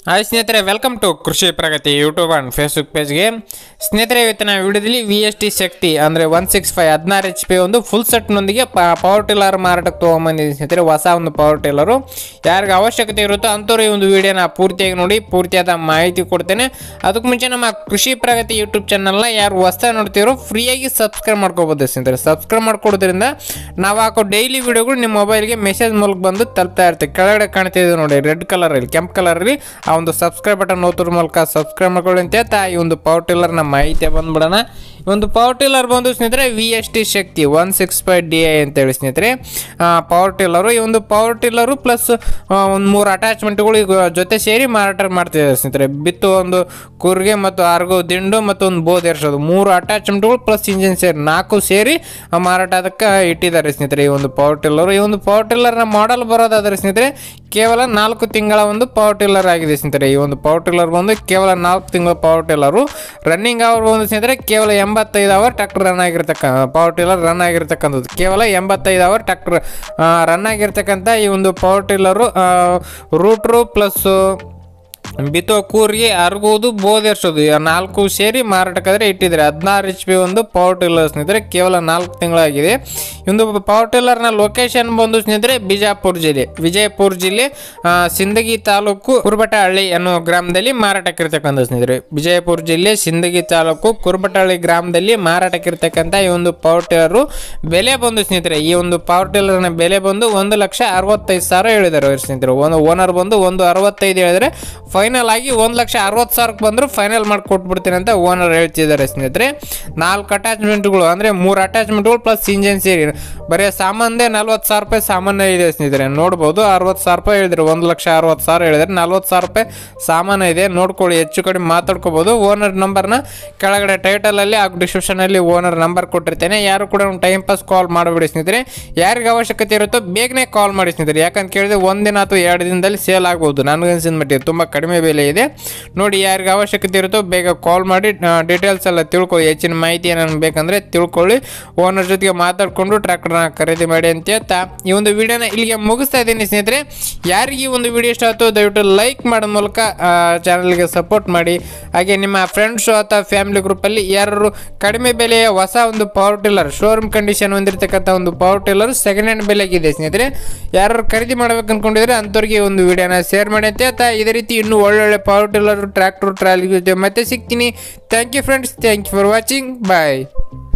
hi ಸ್ನೇಹಿತರೆ welcome to Krishi Pragati YouTube and Facebook ಪೇಜ್ಗೆ ಸ್ನೇಹಿತರೆ ಇವತ್ತಿನ ವಿಡಿಯೋದಲ್ಲಿ ವಿ ಎಸ್ ಟಿ ಶಕ್ತಿ ಅಂದರೆ ಒನ್ ಸಿಕ್ಸ್ ಫೈವ್ ಹದಿನಾರು ಎಚ್ ಪಿ ಒಂದು ಫುಲ್ ಸೆಟ್ನೊಂದಿಗೆ ಪವರ್ ಟಿಲ್ಲರ್ ಮಾರಾಟಕ್ಕೆ ತೊಗೊಂಬಂದಿದ್ದೀನಿ ಸ್ನೇಹಿತರೆ ಹೊಸ ಒಂದು ಪವರ್ ಟಿಲ್ಲರು ಯಾರಿಗೆ ಅವಶ್ಯಕತೆ ಇರುತ್ತೋ ಅಂಥವ್ರು ಈ ಒಂದು ವಿಡಿಯೋನ ಪೂರ್ತಿಯಾಗಿ ನೋಡಿ ಪೂರ್ತಿಯಾದ ಮಾಹಿತಿ ಕೊಡ್ತೇನೆ ಅದಕ್ಕೆ ಮುಂಚೆ ನಮ್ಮ ಕೃಷಿ ಪ್ರಗತಿ ಯೂಟ್ಯೂಬ್ ಚಾನಲ್ನ ಯಾರು ಹೊಸ ನೋಡ್ತಿರೋ ಫ್ರೀಯಾಗಿ ಸಬ್ಸ್ಕ್ರೈಬ್ ಮಾಡ್ಕೋಬೋದು ಸ್ನೇಹಿತರೆ ಸಬ್ಸ್ಕ್ರೈಬ್ ಮಾಡ್ಕೊಡೋದ್ರಿಂದ ನಾವು ಹಾಕೋ ಡೈಲಿ ವಿಡಿಯೋಗಳು ನಿಮ್ಮ ಮೊಬೈಲ್ಗೆ ಮೆಸೇಜ್ ಮೂಲಕ ಬಂದು ತಲುಪ್ತಾ ಇರುತ್ತೆ ಕೆಳಗಡೆ ಕಾಣ್ತಿದೆ ನೋಡಿ ರೆಡ್ ಕಲರಲ್ಲಿ ಕೆಂಪು ಕಲರಲ್ಲಿ ಆ ಒಂದು ಸಬ್ಸ್ಕ್ರೈಬ್ ಬಟನ್ ಓದ್ರ ಮೂಲಕ ಸಬ್ಸ್ಕ್ರೈಬ್ ಮಾಡ್ಕೊಳ್ಳಿ ಅಂತ ಹೇಳ್ತಾ ಈ ಒಂದು ಪವರ್ ಟಿಲ್ಲರ್ನ ಮಾಹಿತಿ ಬಂದ್ಬಿಡೋಣ ಈ ಒಂದು ಪವರ್ ಟಿಲ್ಲರ್ ಬಂದು ಸ್ನೇಹಿತರೆ V S T Shakti one six five D I ಅಂತೇಳಿ ಸ್ನೇಹಿತರೆ ಪವರ್ ಟಿಲ್ಲರು ಈ ಒಂದು ಪವರ್ ಟಿಲ್ಲರು ಪ್ಲಸ್ ಒಂದು ಮೂರು ಅಟ್ಯಾಚ್ಮೆಂಟ್ಗಳು ಈಗ ಜೊತೆ ಸೇರಿ ಮಾರಾಟ ಮಾಡ್ತಿದ್ದಾರೆ ಸ್ನೇಹಿತರೆ ಬಿತ್ತು ಒಂದು ಕೂರ್ಗೆ ಮತ್ತು ಆರ್ಗೋ ದಿಂಡು ಮತ್ತು ಒಂದು ಬೋದ್ ಏರ್ಸೋದು ಮೂರು ಅಟ್ಯಾಚ್ಮೆಂಟ್ಗಳು ಪ್ಲಸ್ ಇಂಜಿನ್ ಸೇರಿ ನಾಲ್ಕು ಸೇರಿ ಆ, ಮಾರಾಟ ಅದಕ್ಕೆ ಇಟ್ಟಿದ್ದಾರೆ ಸ್ನೇಹಿತರೆ ಈ ಒಂದು ಪವರ್ ಟಿಲ್ಲರು ಈ ಒಂದು ಪವರ್ ಟಿಲ್ಲರ್ನ ಮಾಡಲ್ ಬರೋದಾದ್ರೆ ಸ್ನೇಹಿತರೆ ಕೇವಲ ನಾಲ್ಕು ತಿಂಗಳ ಒಂದು ಪವರ್ ಟಿಲ್ಲರ್ ಆಗಿದೆ ಸ್ನೇಹಿತರೆ ಈ ಒಂದು ಪವರ್ ಟಿಲ್ಲರ್ ಬಂದು ಕೇವಲ ನಾಲ್ಕು ತಿಂಗಳ ಪವರ್ ಟಿಲ್ಲರು ರನ್ನಿಂಗ್ ಅವರ್ ಬಂದು ಸ್ನೇಹಿತರೆ ಕೇವಲ ಎಂಬತ್ತೈದು ಅವರ್ ಟ್ರ್ಯಾಕ್ಟರ್ ರನ್ ಆಗಿರ್ತಕ್ಕ ಪವರ್ ಟಿಲ್ಲರ್ ರನ್ ಆಗಿರ್ತಕ್ಕಂಥದ್ದು ಕೇವಲ ಎಂಬತ್ತೈದು ಅವರ್ ಟ್ರ್ಯಾಕ್ಟರ್ ರನ್ ಆಗಿರ್ತಕ್ಕಂಥ ಈ ಒಂದು ಪವರ್ ಟಿಲ್ಲರು ರೂಟ್ರು ಪ್ಲಸ್ಸು ಬಿತ್ತೋ ಕೂರಿಗೆ ಅರ್ಗೋದು ಬೋಧೆರ್ಸೋದು ಈ ನಾಲ್ಕು ಸೇರಿ ಮಾರಾಟಕ್ಕಾದ್ರೆ ಇಟ್ಟಿದ್ದಾರೆ ಹದಿನಾರು ಎಚ್ ಪಿ ಒಂದು ಪವರ್ ಟಿಲ್ಲರ್ ಸ್ನೇಹಿತರೆ ಕೇವಲ ನಾಲ್ಕು ತಿಂಗಳಾಗಿದೆ ಈ ಒಂದು ಪವರ್ ಟಿಲ್ಲರ್ನ ಲೊಕೇಶನ್ ಬಂದು ಸ್ನೇಹಿತರೆ ಬಿಜಾಪುರ ಜಿಲ್ಲೆ ವಿಜಯಪುರ ಜಿಲ್ಲೆ ಆ, ಸಿಂದಗಿ ತಾಲೂಕು ಕುರ್ಬಟಹಳ್ಳಿ ಅನ್ನೋ ಗ್ರಾಮದಲ್ಲಿ ಮಾರಾಟಕ್ಕಿರ್ತಕ್ಕಂಥ ಸ್ನೇಹಿತರೆ ವಿಜಯಪುರ ಜಿಲ್ಲೆ ಸಿಂದಗಿ ತಾಲೂಕು ಕುರ್ಬಟಹಳ್ಳಿ ಗ್ರಾಮದಲ್ಲಿ ಮಾರಾಟಕ್ಕಿರ್ತಕ್ಕಂಥ ಈ ಒಂದು ಪವರ್ ಟಿಲ್ಲರು ಬೆಲೆ ಬಂದು ಸ್ನೇಹಿತರೆ ಈ ಒಂದು ಪವರ್ ಟಿಲ್ಲರ್ನ ಬೆಲೆ ಬಂದು ಒಂದು ಲಕ್ಷ ಅರವತ್ತೈದು ಸಾವಿರ ಹೇಳಿದ್ದಾರೆ ಅವ್ರ ಸ್ನೇಹಿತರು ಒಂದು ಓನರ್ ಬಂದು ಒಂದು ಅರವತ್ತೈದು ಹೇಳಿದ್ರೆ ಫೈನಲ್ ಆಗಿ ಒಂದು ಲಕ್ಷ ಅರವತ್ತು ಸಾವಿರಕ್ಕೆ ಬಂದರೂ ಫೈನಲ್ ಮಾಡಿ ಕೊಟ್ಬಿಡ್ತೀನಿ ಅಂತ ಓನರ್ ಹೇಳ್ತಿದ್ದಾರೆ ಸ್ನೇಹಿತರೆ ನಾಲ್ಕು ಅಟ್ಯಾಚ್ಮೆಂಟ್ಗಳು ಅಂದರೆ ಮೂರು ಅಟ್ಯಾಚ್ಮೆಂಟ್ಗಳು ಪ್ಲಸ್ ಇಂಜಿನ್ ಸೇರಿ ಬರೀ ಸಾಮಾನ್ದೇ ನಲ್ವತ್ತು ಸಾವಿರ ರೂಪಾಯಿ ಸಾಮಾನ್ಯ ಇದೆ ಸ್ನೇಹಿತರೆ ನೋಡ್ಬೋದು ಅರವತ್ತು ಸಾವಿರ ರೂಪಾಯಿ ಹೇಳಿದ್ರು ಒಂದು ಲಕ್ಷ ಅರವತ್ತು ಸಾವಿರ ಹೇಳಿದ್ರೆ ನಲ್ವತ್ತು ಸಾವಿರ ರೂಪಾಯಿ ಸಾಮಾನ್ಯ ಇದೆ ನೋಡ್ಕೊಳ್ಳಿ ಹೆಚ್ಚು ಕಡಿಮೆ ಮಾತಾಡ್ಕೋಬೋದು ಓನರ್ ನಂಬರ್ನ ಕೆಳಗಡೆ ಟೈಟಲಲ್ಲಿ ಹಾಗೂ ಡಿಸ್ಕ್ರಿಪ್ಷನಲ್ಲಿ ಓನರ್ ನಂಬರ್ ಕೊಟ್ಟಿರ್ತೇನೆ ಯಾರು ಕೂಡ ಟೈಮ್ ಪಾಸ್ ಕಾಲ್ ಮಾಡಬೇಡಿ ಸ್ನೇಹಿತರೆ ಯಾರಿಗೆ ಅವಶ್ಯಕತೆ ಇರುತ್ತೋ ಬೇಗನೆ ಕಾಲ್ ಮಾಡಿ ಸ್ನೇಹಿತರೆ ಯಾಕಂತ ಕೇಳಿದ್ರೆ ಒಂದಿನ ಅಥವಾ ಎರಡು ದಿನದಲ್ಲಿ ಸೇಲ್ ಆಗ್ಬೋದು ನನಗನ್ಸಿದ ಮಟ್ಟಿಗೆ ತುಂಬ ಕಡಿಮೆ ಬೆಲೆ ಇದೆ ನೋಡಿ ಯಾರಿಗೆ ಅವಶ್ಯಕತೆ ಇರುತ್ತೋ ಬೇಗ ಕಾಲ್ ಮಾಡಿ ಡೀಟೇಲ್ಸ್ ಎಲ್ಲ ತಿಳ್ಕೊಳ್ಳಿ ಹೆಚ್ಚಿನ ಮಾಹಿತಿ ಏನಾದ್ರು ಬೇಕಂದ್ರೆ ತಿಳ್ಕೊಳ್ಳಿ ಓನರ್ ಜೊತೆಗೆ ಮಾತಾಡಿಕೊಂಡು ಟ್ರ್ಯಾಕ್ಟರ್ನ ಖರೀದಿ ಮಾಡಿ ಅಂತ ಹೇಳ್ತಾ ಈ ಒಂದು ವಿಡಿಯೋನ ಇಲ್ಲಿಗೆ ಮುಗಿಸ್ತಾ ಇದ್ದೀನಿ ಸ್ನೇಹಿತರೆ ಯಾರಿಗೆ ಈ ಒಂದು ವಿಡಿಯೋ ಇಷ್ಟ ಆಯ್ತು ದಯವಿಟ್ಟು ಲೈಕ್ ಮಾಡೋ ಮೂಲಕ ಚಾನಲ್ಗೆ ಸಪೋರ್ಟ್ ಮಾಡಿ ಹಾಗೆ ನಿಮ್ಮ ಫ್ರೆಂಡ್ಸು ಅಥವಾ ಫ್ಯಾಮಿಲಿ ಗ್ರೂಪಲ್ಲಿ ಯಾರು ಕಡಿಮೆ ಬೆಲೆಯ ಹೊಸ ಒಂದು ಪವರ್ ಟಿಲ್ಲರ್ ಶೋರೂಮ್ ಕಂಡೀಷನ್ ಹೊಂದಿರತಕ್ಕಂಥ ಒಂದು ಪವರ್ ಟಿಲ್ಲರ್ ಸೆಕೆಂಡ್ ಹ್ಯಾಂಡ್ ಬೆಲೆಗಿದೆ ಸ್ನೇಹಿತರೆ ಯಾರು ಖರೀದಿ ಮಾಡ್ಬೇಕು ಅನ್ಕೊಂಡಿದ್ರೆ ಅಂಥವ್ರಿಗೆ ಈ ಒಂದು ವಿಡಿಯೋನ ಶೇರ್ ಮಾಡಿ ಅಂತ ಹೇಳ್ತಾ ಇದೇ ರೀತಿ ಇನ್ನೂ ಒಳ್ಳೊಳ್ಳೆ ಪವರ್ ಟಿಲ್ಲರ್ ಟ್ರ್ಯಾಕ್ಟರ್ ಟ್ರಾಲಿ ಜೊತೆ ಮತ್ತೆ ಸಿಗ್ತೀನಿ thank you friends thank you for watching bye